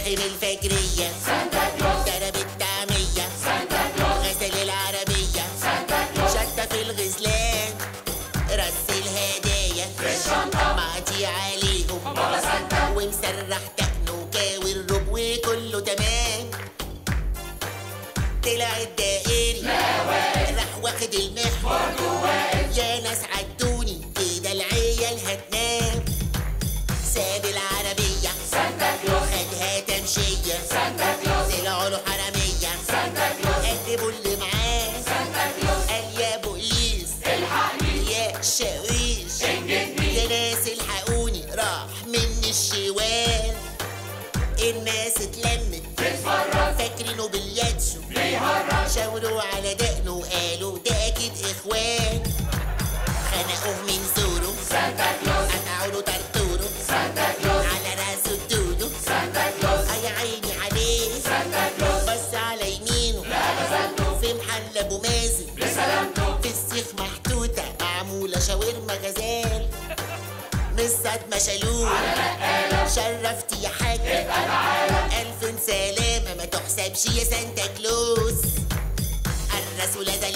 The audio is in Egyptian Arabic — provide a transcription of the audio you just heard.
صاحب الفجرية سانتا كلوز ضرب الطعمية سانتا كلوز غسل العربية سانتا كلوز شطة في الغزلان رص الهدايا في الشنطة معدي عليهم بابا سانتا ومسرح دقنه وكاوي الرب وكله تمام طلع الدائري راح واخد المحور يا ناس عدوني كده العيال هتنام ساب العربية سانتا كلوز خدها تمشية سانتا كلوز طلعوا له حرامية سانتا كلوز قلبوا اللي معاه سانتا كلوز قال يا بوليس الحقني يا شاويش انجدني يا ناس الحقوني راح مني الشوال الناس اتلمت تتفرج فاكرينه بالياتسو بيهرج شاوروا على دقنه وقالوا ده اكيد اخوان خنقوه من زوره سانتا كلوز قطعوا له طرطوره سانتا كلوز على راسه الدودو سانتا كلوز يا عيني عليه سانتا كلوز بص على يمينه لا غزلته في محل ابو مازن لسلامته في السيخ محطوطه معموله شاورما غزال من الصدمة شالوه على نقالة شرفت يا حاج ابقى تعالى ألف سلامة ما تحسبش يا سانتا كلوز الرسول ده